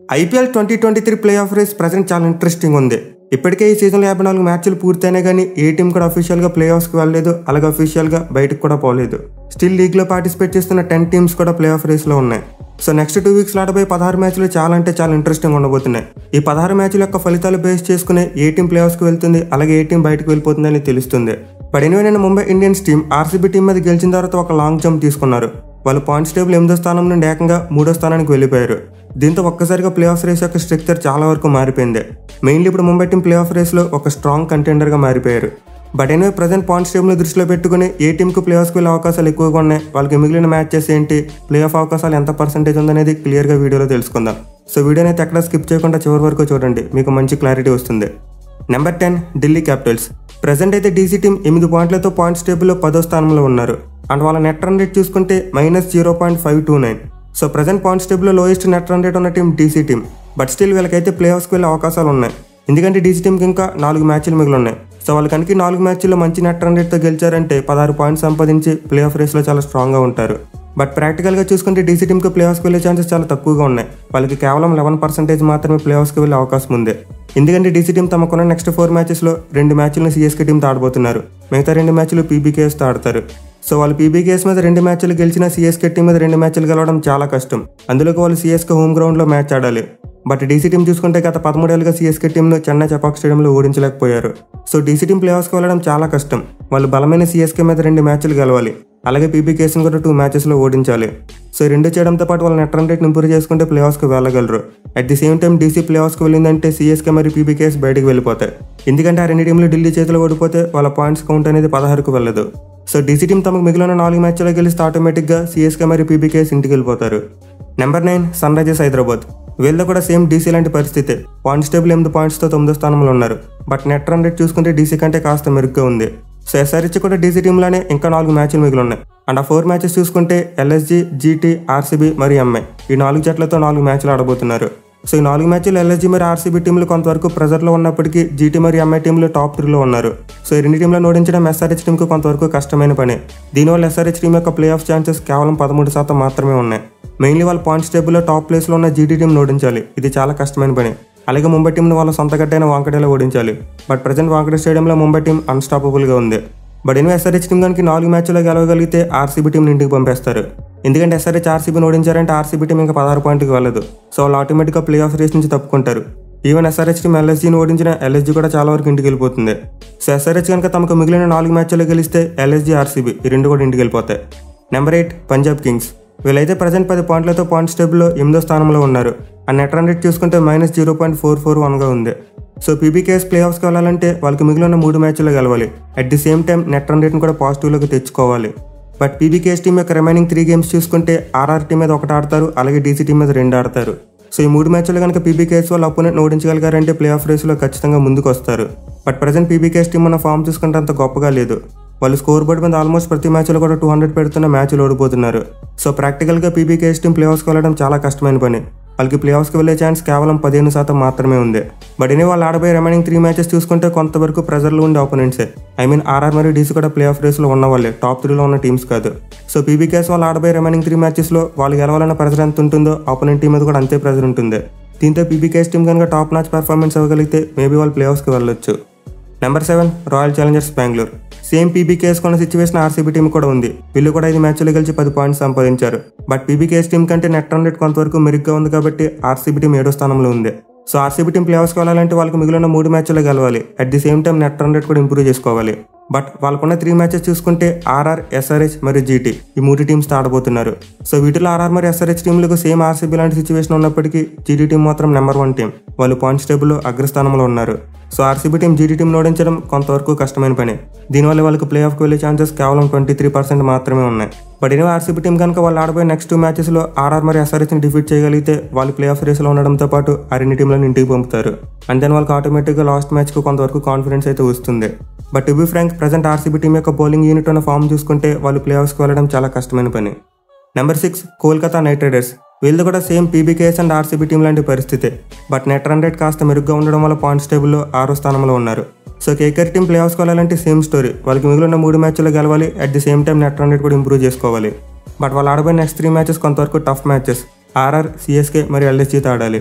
IPL twenty twenty three play of race present చాలా interesting ఉంది ఇప్పటికే ఈ సీజన్లో యాభై నాలుగు మ్యాచ్లు పూర్తయినా కానీ ఏ టీం కూడా అఫీషియల్గా ప్లే ఆఫ్స్కి వెళ్ళలేదు అలాగే అఫీషియల్గా బయటకు కూడా పోలేదు స్టిల్ లీగ్లో పార్టిసిపేట్ చేస్తున్న టెన్ టీమ్స్ కూడా ప్లే ఆఫ్ రేస్లో ఉన్నాయి సో నెక్స్ట్ టూ వీక్స్ ఆడబోయే పదహారు మ్యాచ్లు చాలా అంటే చాలా ఇంట్రెస్టింగ్ ఉండబోతున్నాయి ఈ పదహారు మ్యాచ్ల యొక్క ఫలితాలు బేస్ చేసుకునే ఏ టీం ప్లే ఆఫ్స్కి వెళ్తుంది అలాగే ఏ టీం బయటకు వెళ్ళిపోతుందని తెలుస్తుంది బట్ ఎనివే నేను Mumbai Indians team RCB team మీద గెలిచిన తర్వాత ఒక లాంగ్ జంప్ తీసుకున్నారు వాళ్ళు పాయింట్స్ టేబుల్ ఎనిమిదో స్థానం నుండి ఏకంగా మూడో స్థానానికి వెళ్ళిపోయారు దీంతో ఒక్కసారిగా ప్లే ఆఫ్ రేస్ యొక్క స్ట్రక్చర్ చాలా వరకు మారిపోయింది మెయిన్లీ ఇప్పుడు ముంబై టీం ప్లే ఆఫ్ రేస్లో ఒక స్ట్రాంగ్ కంటెండర్గా మారిపోయారు but anyway present points table దృష్టిలో పెట్టుకుని ఏ టీంకు ప్లే ఆఫ్స్కి వెళ్ళే అవకాశాలు ఎక్కువగా ఉన్నాయి వాళ్ళకి మిగిలిన మ్యాచెస్ ఏంటి ప్లే ఆఫ్ అవకాశాలు ఎంత పర్సెంటేజ్ ఉందనేది క్లియర్గా వీడియోలో తెలుసుకుందాం సో వీడియోని అయితే ఎక్కడ స్కిప్ చేయకుండా చివరి వరకు చూడండి మీకు మంచి క్లారిటీ వస్తుంది number ten Delhi Capitals present అయితే డీసీ టీం ఎనిమిది పాయింట్లతో పాయింట్స్ టేబుల్లో పదో స్థానంలో ఉన్నారు అండ్ వాళ్ళ నెట్ రన్ రేట్ చూసుకుంటే minus zero point five two nine so present points టేబుల్లో లోయెస్ట్ నెట్ రన్ రేట్ ఉన్న team DC team but still వీళ్ళకైతే ప్లే ఆఫ్స్కి వెళ్ళే అవకాశాలు ఉన్నాయి ఎందుకంటే డీసీ టీంకి ఇంకా నాలుగు మ్యాచ్లు మిగిలి ఉన్నాయి సో వాళ్ళు కనుక నాలుగు మ్యాచ్ల్లో మంచి నెట్ రన్ రేట్తో గెలిచారంటే పదహారు పాయింట్స్ సంపాదించి ప్లే ఆఫ్ రేస్లో చాలా స్ట్రాంగ్గా ఉంటారు బట్ ప్రాక్టికల్గా చూసుకుంటే డీసీ టీంకి ప్లే ఆఫ్స్కి వెళ్ళే ఛాన్సెస్ చాలా తక్కువగా ఉన్నాయి వాళ్ళకి కేవలం లెవెన్ పర్సెంటేజ్ మాత్రమే ప్లే ఆఫ్స్కి వెళ్ళే అవకాశం ఉంది ఎందుకంటే డీసీ టీం తమకున్న నెక్స్ట్ ఫోర్ మ్యాచెస్లో రెండు మ్యాచ్లను సిఎస్కే టీంతో ఆడబోతున్నారు మిగతా రెండు మ్యాచ్లు పీబీకేఎస్తో ఆడతారు సో వాళ్ళు పీబీకేఎస్ మీద రెండు మ్యాచ్లు గెలిచిన సిఎస్కే టీం మీద రెండు మ్యాచ్లు గెలవడం చాలా కష్టం అందులోకి వాళ్ళు సిఎస్కే హోమ్ గ్రౌండ్లో మ్యాచ్ ఆడాలి బట్ డీసీ టీం చూసుకుంటే గత పదమూడేళ్ళుగా సిఎస్కే టీంను చెన్నై చపాక్ స్టేడియంలో ఓడించలేకపోయారు సో డీసీ టీం ప్లే ఆఫ్స్కి వెళ్ళడం చాలా కష్టం వాళ్ళు బలమైన సిఎస్కే మీద రెండు మ్యాచ్లు గెలవాలి అలాగే పీబీకేస్ని కూడా టూ మ్యాచెస్లో ఓడించాలి సో ఈ రెండు చేయడంతో పాటు వాళ్ళ నెట్ రన్ రేట్ ఇంప్రూవ్ చేసుకుంటే ప్లే ఆఫ్స్కి వెళ్ళగలరు at the same time DC ప్లే ఆఫ్స్కి వెళ్ళిందంటే సిఎస్కే మరియు పీబీకేఎస్ బయటకు వెళ్ళిపోతాయి ఎందుకంటే ఆ రెండు టీంలు ఢిల్లీ చేతిలో ఓడిపోతే వాళ్ళ పాయింట్స్ కౌంట్ అనేది పదహారుకు వెళ్ళదు సో డీసీ టీం తమకు మిగిలిన నాలుగు మ్యాచ్లో గెలిస్తే ఆటోమేటిక్గా సిఎస్కే మరియు పీబీకేఎస్ ఇంటికి వెళ్ళిపోతారు number nine Sunrisers Hyderabad వీళ్ళతో కూడా సేమ్ డీసీ లాంటి పరిస్థితి పాయింట్స్ టేబుల్ ఎనిమిది పాయింట్స్తో తొమ్మిదో స్థానంలో ఉన్నారు బట్ నెట్ రన్ రేట్ చూసుకుంటే డీసీ కంటే కాస్త మెరుగ్గా ఉంది సో ఎస్ఆర్హెచ్ కూడా డీసీ టీంలోనే ఇంకా నాలుగు మ్యాచ్లు మిగిలి ఉన్నాయి అండ్ ఆ ఫోర్ మ్యాచెస్ చూసుకుంటే ఎల్ఎస్జీ జీటీ ఆర్సీబీ మరియు ఎంఐ ఈ నాలుగు జట్లతో నాలుగు మ్యాచ్లు ఆడబోతున్నారు సో ఈ నాలుగు మ్యాచ్లు ఎల్ఎస్జీ మరియు ఆర్సీబీ టీంలు కొంతవరకు ప్రెజర్లో ఉన్నప్పటికీ జీటీ మరియు ఎంఐ టీంలు టాప్ త్రీలో ఉన్నారు సో ఈ రెండు టీంలను ఓడించడం ఎస్ఆర్హెచ్ టీంకు కొంతవరకు కష్టమైన పని దీనివల్ల ఎస్ఆర్హెచ్ టీం యొక్క ప్లే ఆఫ్ ఛాన్సెస్ కేవలం పదమూడు శాతం మాత్రమే ఉన్నాయి మెయిన్లీ వాళ్ళ పాయింట్స్ టేబుల్లో టాప్ ప్లేస్లో ఉన్న జీటీ టీం ఓడించాలి ఇది చాలా కష్టమైన పని అలాగే ముంబై టీంను వాళ్ళ సొంత గట్టైన వాంకడేలో ఓడించాలి బట్ ప్రజెంట్ వాంకడే స్టేడియంలో ముంబై టీం అన్స్టాపబుల్గా ఉంది బట్ ఎనిమిది ఎస్ఆర్హెచ్ టీం కనుక నాలుగు మ్యాచ్లో గెలవగలిగితే ఆర్సీబీ టీంని ఇంటికి పంపేస్తారు ఎందుకంటే ఎస్ఆర్హెచ్ ఆర్సీబీని ఓడించారంటే ఆర్సీబీ టీం ఇంకా పదహారు పాయింట్కి వెళ్ళదు సో వాళ్ళు ఆటోమేటిక్గా ప్లే ఆఫ్ రేస్ నుంచి తప్పుకుంటారు ఈవెన్ ఎస్ఆర్హెచ్ టీం ఎల్ఎస్జీని ఓడించిన ఎల్ఎస్జీ కూడా చాలా వరకు ఇంటికి వెళ్ళిపోతుంది సో ఎస్ఆర్హెచ్ కనుక తమకు మిగిలిన నాలుగు మ్యాచ్లో గెలిస్తే ఎల్ఎస్జీ ఆర్సీబీ ఈ రెండు కూడా ఇంటికి వెళ్ళిపోతాయి నెంబర్ ఎయిట్ పంజాబ్ కింగ్స్ వీళ్ళైతే ప్రజెంట్ పది పాయింట్లతో పాయింట్స్ టేబుల్లో ఎనిమిదో స్థానంలో ఉన్నారు ఆ నెట్ రన్ రేట్ చూసుకుంటే minus zero point four four వన్గా ఉంది సో పీబీకేఎస్ ప్లే ఆఫ్స్కి వెళ్ళాలంటే వాళ్ళకి మిగిలిన మూడు మ్యాచ్లో గెలవాలి at the same time net run రేట్ని కూడా పాజిటివ్లోకి తెచ్చుకోవాలి బట్ పీబీకేఎస్ టీం యొక్క రిమైనింగ్ త్రీ గేమ్స్ చూసుకుంటే ఆర్ఆర్ టీం మీద ఒకటి ఆడతారు అలాగే డీసీ టీం మీద రెండు ఆడతారు సో ఈ మూడు మ్యాచ్లు కనుక పీబీకేఎస్ వాళ్ళు అపోనెంట్ ఓడించగలిగారంటే ప్లే ఆఫ్ రేస్లో ఖచ్చితంగా ముందుకు వస్తారు బట్ ప్రజెంట్ పీబీకేఎస్ టీం మన ఫామ్ చూసుకుంటే అంత గొప్పగా లేదు వాళ్ళు స్కోర్ బోర్డ్ మీద ఆల్మోస్ట్ ప్రతి మ్యాచ్లో కూడా టూ హండ్రెడ్ పెడుతున్న మ్యాచ్లు ఓడిపోతున్నారు సో ప్రాక్టికల్గా పీబీకేఎస్ టీం ప్లే ఆఫ్స్కి వెళ్ళడం చాలా కష్టమైన పని వాళ్ళకి ప్లే ఆఫ్స్కి వెళ్ళే ఛాన్స్ కేవలం పదిహేను శాతం మాత్రమే ఉంది బట్ ఇని వాళ్ళు ఆడబోయే రిమైనింగ్ త్రీ మ్యాచెస్ చూసుకుంటే కొంతవరకు ప్రెజర్లో ఉండే ఆపోనెంట్సే ఐ మీన్ ఆర్ఆర్ మరియు డీసీ కూడా ప్లే ఆఫ్ రేస్లో ఉన్న వాళ్ళే టాప్ త్రీలో ఉన్న టీమ్స్ కాదు సో పీబీకేఎస్ వాళ్ళు ఆడబోయే రిమైనింగ్ త్రీ మ్యాచెస్లో వాళ్ళు గెలవాలన్న ప్రెజర్ ఎంత ఉంటుందో ఆపోనెంట్ టీం మీద కూడా అంతే ప్రెజర్ ఉంటుంది దీంతో పీబీకేఎస్ టీం కనుక టాప్ మ్యాచ్ పర్ఫార్మెన్స్ ఇవ్వగలిగితే మేబీ వాళ్ళు ప్లే ఆఫ్స్కి వెళ్ళొచ్చు number seven royal challengers Bengaluru same PBKS కొన్న సిచ్యువేషన్ ఆర్సీబీ టీం కూడా ఉంది వీళ్ళు కూడా ఐదు మ్యాచ్లు గెలిచి పది పాయింట్స్ సంపాదించారు బట్ పీబీకేఎస్ టీం కంటే నెట్ రన్ రేట్ కొంతవరకు మెరుగ్గా ఉంది కాబట్టి ఆర్సీబీ టీం ఏడో స్థానంలో ఉంది సో ఆర్సీబీ టీం ప్లే ఆఫ్స్కి వెళ్ళాలంటే వాళ్ళకి మిగిలిన మూడు మ్యాచ్లు గెలవాలి at the same time net run rate కూడా ఇంప్రూవ్ చేసుకోవాలి బట్ వాళ్ళకున్న త్రీ మ్యాచెస్ చూసుకుంటే ఆర్ఆర్ ఎస్ఆర్హెచ్ మరియు జీటీ ఈ మూడు టీమ్స్ ఆడబోతున్నారు సో వీటిలో ఆర్ఆర్ మరియు ఎస్ఆర్హెచ్ టీంలకు సేమ్ ఆర్సీబీ లాంటి సిచ్యువేషన్ ఉన్నప్పటికీ జీటీ టీం మాత్రం నెంబర్ వన్ టీం వాళ్ళు పాయింట్స్ టేబుల్లో అగ్రస్థానంలో ఉన్నారు so RCB team GT team ఓడించడం కొంతవరకు కష్టమైన పని దీనివల్ల వాళ్ళకి ప్లే ఆఫ్కి వెళ్ళే ఛాన్సెస్ కేవలం ట్వంటీ త్రీ పర్సెంట్ మాత్రమే ఉన్నాయి బట్ ఇనివే ఆర్సీబీ టీం కనుక వాళ్ళు ఆడబోయే నెక్స్ట్ టూ మ్యాచెస్లో ఆర్ఆర్ మరియు ఎస్ఆర్హెచ్ని డిఫీట్ చేయగలిగితే వాళ్ళు ప్లే ఆఫ్ రేస్లో ఉండడంతో పాటు ఆ రెండు టీంలను ఇంటికి పంపుతారు అండ్ దెన్ వాళ్ళకి ఆటోమేటిక్గా లాస్ట్ మ్యాచ్కు కొంతవరకు కాన్ఫిడెన్స్ అయితే వస్తుంది but to be frank present RCB team యొక్క బౌలింగ్ యూనిట్ ఉన్న ఫామ్ చూసుకుంటే వాళ్ళు ప్లే ఆఫ్స్కి వెళ్ళడం చాలా కష్టమైన పని number six Kolkata knight riders వీళ్ళు కూడా same PBKS and RCB team లాంటి పరిస్థితి బట్ నెట్ రన్ రేట్ కాస్త మెరుగ్గా ఉండడం వల్ల పాయింట్స్ టేబుల్లో ఆరో స్థానంలో ఉన్నారు సో కేకర్ టీం ప్లే ఆఫ్స్కి వెళ్ళాలంటే సేమ్ స్టోరీ వాళ్ళకి మిగిలిన మూడు మ్యాచ్లు గెలవాలి at the same time net run rate కూడా ఇంప్రూవ్ చేసుకోవాలి బట్ వాళ్ళు ఆడబోయే నెక్స్ట్ త్రీ మ్యాచెస్ కొంతవరకు టఫ్ మ్యాచెస్ ఆర్ఆర్ సిఎస్కే మరియు ఎల్ఎస్జీతో ఆడాలి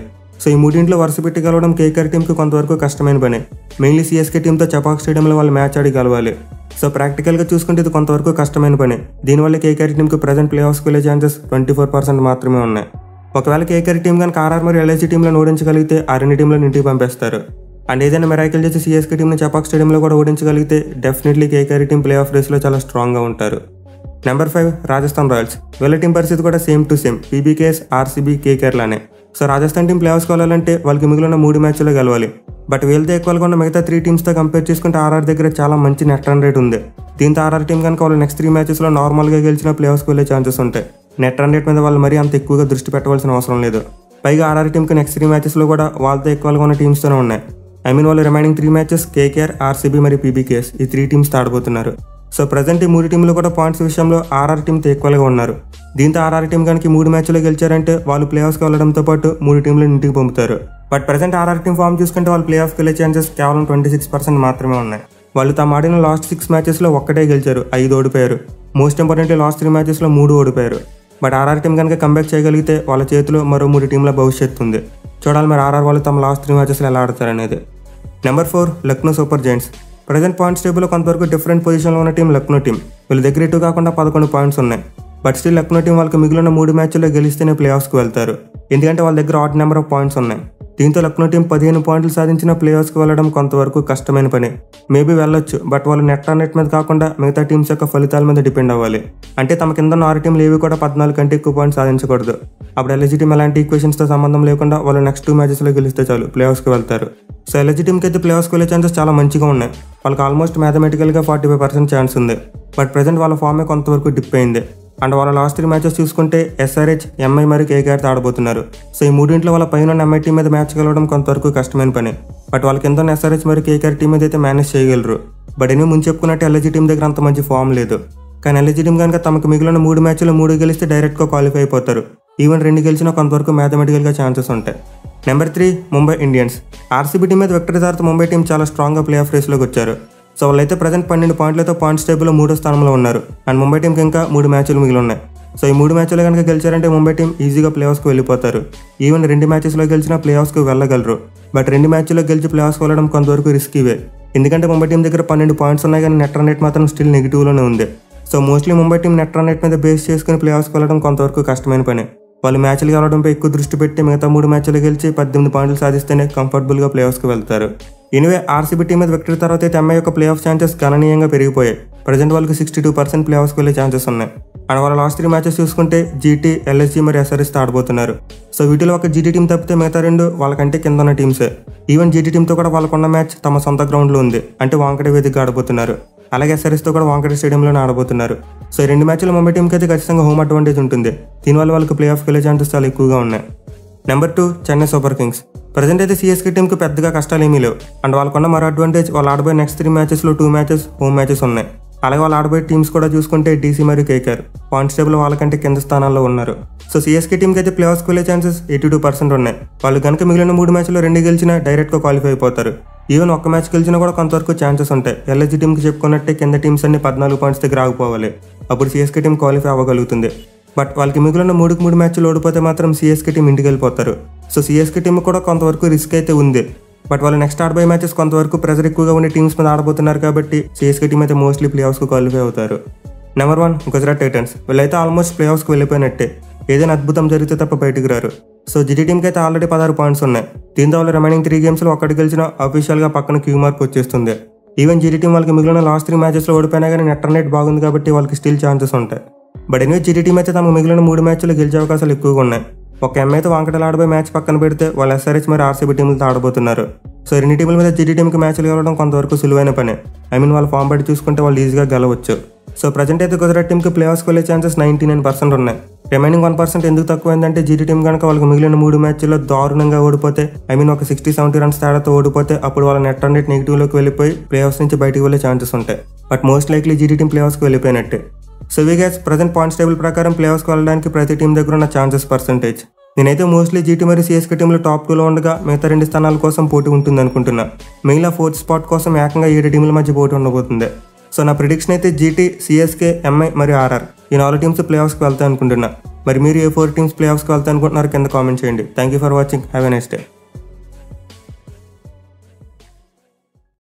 సో ఈ మూడింట్లో వరుస పెట్టి గెలవడం కేకేఆర్ టీంకి కొంతవరకు కష్టమైన పని మెయిన్లీ సిఎస్కే టీంతో చపాక్ స్టేడియంలో వాళ్ళు మ్యాచ్ ఆడి గెలవాలి సో ప్రాక్టికల్గా చూసుకుంటే ఇది కొంతవరకు కష్టమైన పని దీనివల్ల కేకేఆర్ టీంకి ప్రజెంట్ ప్లే ఆఫ్స్కి వెళ్ళే ఛాన్సెస్ ట్వంటీ ఫోర్ పర్సెంట్ మాత్రమే ఉన్నాయి ఒకవేళ కేకేఆర్ టీం కనుక ఆర్ఆర్ మరియు ఎల్ఐసి టీంలను ఓడించగలిగితే ఆ రెండు టీంలను ఇంటికి పంపేస్తారు అండ్ ఏదైనా మెరాకిల్ చేసి సిఎస్కే టీంని చపాక్ స్టేడియంలో కూడా ఓడించగలిగితే definitely KKR team play of రేస్లో చాలా స్ట్రాంగ్గా ఉంటారు నెంబర్ ఫైవ్ రాజస్థాన్ రాయల్స్ వీళ్ళ టీం పరిస్థితి కూడా same to same PBKS RCB KKR లానే సో రాజస్థాన్ టీం ప్లే ఆఫ్స్కి వెళ్ళాలంటే వాళ్ళకి మిగిలిన మూడు మ్యాచ్లో గెలవాలి బట్ వీళ్ళతో ఎక్కువగా ఉన్న మిగతా త్రీ టీమ్స్తో కంపేర్ చేసుకుంటే ఆర్ఆర్ దగ్గర చాలా మంచి నెట్ రన్ రేట్ ఉంది దీంతో ఆర్ఆర్ టీం కనుక వాళ్ళు నెక్స్ట్ త్రీ మ్యాచెస్లో నార్మల్గా గెలిచిన ప్లే ఆఫ్స్కి వెళ్ళే ఛాన్సెస్ ఉంటాయి నెట్ రన్ రేట్ మీద వాళ్ళు మరీ అంత ఎక్కువగా దృష్టి పెట్టవలసిన అవసరం లేదు పైగా ఆర్ఆర్ టీంకి నెక్స్ట్ త్రీ మ్యాచెస్లో కూడా వాళ్ళతో ఎక్కువగా ఉన్న టీమ్స్తోనే ఉన్నాయి ఐ మీన్ వాళ్ళు remaining three matches KKR RCB మరియు పీబీకేఎస్ ఈ త్రీ టీమ్స్ ఆడబోతున్నారు సో ప్రజెంట్ ఈ మూడు టీంలు కూడా పాయింట్స్ విషయంలో ఆర్ఆర్ టీంతో ఈక్వల్గా ఉన్నారు దీంతో ఆర్ఆర్ టీం కనుక ఈ మూడు మ్యాచ్లో గెలిచారంటే వాళ్ళు ప్లే ఆఫ్స్కి వెళ్ళడంతో పాటు మూడు టీంలు ఇంటికి పంపుతారు but present RR team form చూసుకుంటే వాళ్ళు ప్లే ఆఫ్కి వెళ్ళే ఛాన్సెస్ కేవలం ట్వంటీ సిక్స్ పర్సెంట్ మాత్రమే ఉన్నాయి వాళ్ళు తమ ఆడిన లాస్ట్ సిక్స్ మ్యాచెస్లో ఒక్కటే గెలిచారు ఐదు ఓడిపోయారు మోస్ట్ ఇంపార్టెంట్లీ లాస్ట్ త్రీ మ్యాచెస్లో మూడు ఓడిపోయారు బట్ ఆర్ఆర్ టీం కనుక కంబ్యాక్ చేయగలిగితే వాళ్ళ చేతిలో మరో మూడు టీంల భవిష్యత్తు ఉంది చూడాలి మరి ఆర్ఆర్ వాళ్ళు తమ లాస్ట్ త్రీ మ్యాచెస్లో ఎలా ఆడతారనేది number four Lucknow super giants present points టేబుల్లో కొంతవరకు డిఫరెంట్ పొజిషన్లో ఉన్న టీం లక్నో టీం వీళ్ళ దగ్గర ఇటు కాకుండా పదకొండు పాయింట్స్ ఉన్నాయి బట్ స్టిల్ లక్నో టీం వాళ్ళకి మిగిలిన మూడు మ్యాచ్ల్లో గెలిస్తేనే ప్లే ఆఫ్స్కి వెళ్తారు ఎందుకంటే వాళ్ళ దగ్గర ఆట్ నెంబర్ ఆఫ్ పాయింట్స్ ఉన్నాయి దీంతో లక్నో టీం పదిహేను పాయింట్లు సాధించిన ప్లే ఆఫ్స్కి వెళ్ళడం కొంతవరకు కష్టమైన పని మేబీ వెళ్ళొచ్చు బట్ వాళ్ళు నెట్ ఆన్ నెట్ మీద కాకుండా మిగతా టీమ్స్ యొక్క ఫలితాల మీద డిపెండ్ అవ్వాలి అంటే తమ కింద ఉన్న ఆరు టీంలు ఏవి కూడా పద్నాలుగు కంటే ఎక్కువ పాయింట్స్ సాధించకూడదు అప్పుడు ఎల్ఎజీ టీం ఎలాంటి ఈక్వేషన్స్తో సంబంధం లేకుండా వాళ్ళు నెక్స్ట్ టూ మ్యాచెస్లో గెలిస్తే చాలు ప్లే ఆఫ్స్కి వెళ్తారు సో ఎల్ఎజీ టీంకి అయితే ప్లే ఆఫ్స్కి వెళ్ళే ఛాన్సెస్ చాలా మంచిగా ఉన్నాయి వాళ్ళకి ఆల్మోస్ట్ మ్యాథమెటికల్గా ఫార్టీ ఫైవ్ పర్సెంట్ ఛాన్స్ ఉంది బట్ ప్రజెంట్ వాళ్ళ ఫామే కొంతవరకు డిప్ అయింది అండ్ వాళ్ళ లాస్ట్ త్రీ మ్యాచెస్ చూసుకుంటే ఎస్ఆర్హెచ్ ఎంఐ మరియు కేకేఆర్తో ఆడబోతున్నారు సో ఈ మూడింట్లో వాళ్ళ పైన ఉన్న ఎంఐ టీం మీద మ్యాచ్ గెలవడం కొంతవరకు కష్టమైన పని బట్ వాళ్ళ కింద ఉన్న ఎస్ఆర్హెచ్ మరియు కేకేఆర్ టీం మీద అయితే మేనేజ్ చేయగలరు బట్ ఎన్ని ముందు చెప్పుకున్నట్టు ఎల్ఐజీ టీం దగ్గర అంత మంచి ఫామ్ లేదు కానీ ఎల్ఐజీ టీం కనుక తమకు మిగిలిన మూడు మ్యాచ్లు మూడు గెలిస్తే డైరెక్ట్గా క్వాలిఫై అయిపోతారు ఈవెన్ రెండు గెలిచినా కొంతవరకు మ్యాథమెటికల్గా ఛాన్సెస్ ఉంటాయి number three Mumbai Indians RCB team మీద విక్టరీ తర్వాత ముంబై టీం చాలా స్ట్రాంగ్గా ప్లే ఆఫ్ రేస్లోకి వచ్చారు సో వాళ్ళైతే ప్రజెంట్ పన్నెండు పాయింట్లతో పాయింట్స్ టేబుల్లో మూడో స్థానంలో ఉన్నారు అండ్ ముంబై టీంకి ఇంకా మూడు మ్యాచ్లు మిగిలి ఉన్నాయి సో ఈ మూడు మ్యాచ్లు కనుక గెలిచారంటే ముంబై టీం ఈజీగా ప్లే ఆఫ్స్కి వెళ్ళిపోతారు ఈవెన్ రెండు మ్యాచెస్లో గెలిచినా ప్లే ఆఫ్స్కి వెళ్ళగలరు బట్ రెండు మ్యాచ్లో గెలిచి ప్లే ఆఫ్స్కి వెళ్ళడం కొంతవరకు రిస్కీవే ఎందుకంటే ముంబై టీం దగ్గర పన్నెండు పాయింట్స్ ఉన్నాయి కానీ నెట్ రన్ రేట్ మాత్రం స్టిల్ నెగిటివ్లోనే ఉంది so mostly Mumbai team net run rate మీద బేస్ చేసుకుని ప్లే ఆఫ్స్కి వెళ్ళడం కొంతవరకు కష్టమైన పని వాళ్ళు మ్యాచ్లు గెలవడంపై ఎక్కువ దృష్టి పెట్టి మిగతా మూడు మ్యాచ్లు గెలిచి పద్దెనిమిది పాయింట్లు సాధిస్తేనే కంఫర్టబుల్గా ప్లే ఆఫ్స్కి వెళ్తారు ఎనివే ఆర్సీబీ టీం మీద విక్టరీ తర్వాత అయితే ఎంఐ యొక్క ప్లే ఆఫ్ ఛాన్సెస్ గణనీయంగా పెరిగిపోయాయి ప్రజెంట్ వాళ్ళకి సిక్స్టీ టూ పర్సెంట్ ప్లే ఆఫ్స్కి వెళ్ళే ఛాన్సెస్ ఉన్నాయి అండ్ వాళ్ళ లాస్ట్ త్రీ మ్యాచెస్ చూసుకుంటే జీటీ ఎల్ఎస్జీ మరియు ఎస్ఆర్ఎస్తో ఆడబోతున్నారు సో వీటిలో ఒక జీటీ టీం తప్పితే మిగతా రెండు వాళ్ళకంటే కింద ఉన్న టీమ్సే ఈవెన్ జీటీ టీంతో కూడా వాళ్ళకున్న మ్యాచ్ తమ సొంత గ్రౌండ్లో ఉంది అంటే వాంకటే వేదికగా ఆడబోతున్నారు అలాగే ఎస్ఆర్ఎస్తో కూడా వాంకటే స్టేడియంలోనే ఆడబోతున్నారు సో ఈ రెండు మ్యాచ్లు ముంబై టీంకి అయితే ఖచ్చితంగా హోమ్ అడ్వాంటేజ్ ఉంటుంది దీనివల్ల వాళ్ళకి ప్లే ఆఫ్కి వెళ్ళే ఛాన్సెస్ చాలా ఎక్కువగా ఉన్నాయి number two Chennai super kings present అయితే సిఎస్కే టీంకి పెద్దగా కష్టాలు ఏమీ లేవు అండ్ వాళ్ళకున్న మరో అడ్వాంటేజ్ వాళ్ళు ఆడబోయే నెక్స్ట్ త్రీ మ్యాచెస్లో టూ మ్యాచెస్ హోమ్ మ్యాచెస్ ఉన్నాయి అలాగే వాళ్ళు ఆడబోయే టీమ్స్ కూడా చూసుకుంటే డీసీ మరియు కేకేఆర్ పాయింట్స్ టేబుల్ వాళ్ళకంటే కింద స్థానాల్లో ఉన్నారు సో సిఎస్కే టీంకి అయితే ప్లే ఆఫ్స్కి వెళ్ళే ఛాన్సెస్ ఎయిటీ టూ పర్సెంట్ ఉన్నాయి వాళ్ళు కనుక మిగిలిన మూడు మ్యాచ్లో రెండు గెలిచినా డైరెక్ట్గా క్వాలిఫై అయిపోతారు ఈవెన్ ఒక్క మ్యాచ్ గెలిచినా కూడా కొంతవరకు ఛాన్సెస్ ఉంటాయి ఎల్ఎస్జీ టీంకి చెప్పుకున్నట్టే కింద టీమ్స్ అన్ని పద్నాలుగు పాయింట్స్ దగ్గర ఆగిపోవాలి అప్పుడు సిఎస్కే టీం క్వాలిఫై అవ్వగలుగుతుంది బట్ వాళ్ళకి మిగిలిన మూడుకు మూడు మ్యాచ్లు ఓడిపోతే మాత్రం సిఎస్కే టీం ఇంటికి వెళ్ళిపోతారు సో సిఎస్కే టీం కూడా కొంతవరకు రిస్క్ అయితే ఉంది బట్ వాళ్ళు నెక్స్ట్ ఆడబోయే మ్యాచెస్ కొంతవరకు ప్రెజర్ ఎక్కువగా ఉండే టీమ్స్ మీద ఆడబోతున్నారు కాబట్టి సిఎస్కే టీం అయితే మోస్ట్లీ ప్లే ఆఫ్స్కి క్వాలిఫై అవుతారు నెంబర్ వన్ గుజరాత్ టైటన్స్ వీళ్ళైతే ఆల్మోస్ట్ ప్లే ఆఫ్స్కి వెళ్ళిపోయినట్టే ఏదైనా అద్భుతం జరిగితే తప్ప బయటికి రారు సో జిటి టీంకి అయితే ఆల్రెడీ పదహారు పాయింట్స్ ఉన్నాయి దీంతో వాళ్ళు రిమైనింగ్ త్రీ గేమ్స్లో ఒక్కటి గెలిచిన అఫీషియల్గా పక్కన క్యూ మార్క్ వచ్చేస్తుంది ఈవెన్ జీటీ టీం వాళ్ళకి మిగిలిన లాస్ట్ త్రీ మ్యాచెస్లో ఓడిపోయినా కానీ నెట్ రేట్ బాగుంది కాబట్టి వాళ్ళకి స్టిల్ ఛాన్సెస్ ఉంటాయి బట్ ఎనివే జీటీ టీం అయితే తమకు మిగిలిన మూడు మ్యాచ్లు గెలిచే అవకాశాలు ఎక్కువగా ఉన్నాయి ఒక ఎంఐతో వాంకటలు ఆడబోయే మ్యాచ్ పక్కన పెడితే వాళ్ళు ఎస్ఆర్హెచ్ మరియు ఆర్సీబీ టీంలతో ఆడబోతున్నారు సో రెండు టీంల మీద జీటీ టీంకి మ్యాచ్లు గెలవడం కొంతవరకు సులువైన పని ఐ మీన్ వాళ్ళ ఫామ్ బట్టి చూసుకుంటే వాళ్ళు ఈజీగా గెలవచ్చు సో ప్రజెంట్ అయితే గుజరాత్ టీంకి ప్లే ఆఫ్స్కి వెళ్ళే ఛాన్సెస్ నైంటీ నైన్ పర్సెంట్ ఉన్నాయి రిమైనింగ్ వన్ పర్సెంట్ ఎందుకు తక్కువైందంటే జీటీ టీం కనుక వాళ్ళకి మిగిలిన మూడు మ్యాచ్ల్లో దారుణంగా ఓడిపోతే ఐ మీన్ ఒక సిక్స్టీ సెవెంటీ రన్స్ తేడాతో ఓడిపోతే అప్పుడు వాళ్ళ నెట్ రన్ రేట్ నెగిటివ్లోకి వెళ్ళిపోయి ప్లే ఆఫ్స్ నుంచి బయటికి వెళ్ళే ఛాన్సెస్ ఉంటాయి but most likely GT team play ఆఫ్స్కి వెళ్ళిపోయినట్టే so we guess present points table ప్రకారం ప్లే ఆఫ్స్కి వెళ్ళడానికి ప్రతి టీం దగ్గర ఉన్న ఛాన్సెస్ పర్సెంటేజ్ నేనైతే మోస్ట్లీ జీటీ మరియు సిఎస్కే టీంలో టాప్ టూలో ఉండగా మిగతా రెండు స్థానాల కోసం పోటీ ఉంటుంది అనుకుంటున్నా మిగిలిన ఫోర్త్ స్పాట్ కోసం ఏకంగా ఏడు టీంల మధ్య పోటీ ఉండబోతుంది సో నా ప్రిడిక్షన్ అయితే జీటీ సిఎస్కే ఎంఐ మరియు ఆర్ఆర్ ఈ నాలుగు టీమ్స్ ప్లే ఆఫ్స్కి వెళ్తాయి అనుకుంటున్నా మరి మీరు ఏ ఫోర్ టీమ్స్ ప్లే ఆఫ్స్కి వెళ్తాయి అనుకుంటున్నారు కింద కామెంట్ చేయండి thank you for watching have a next day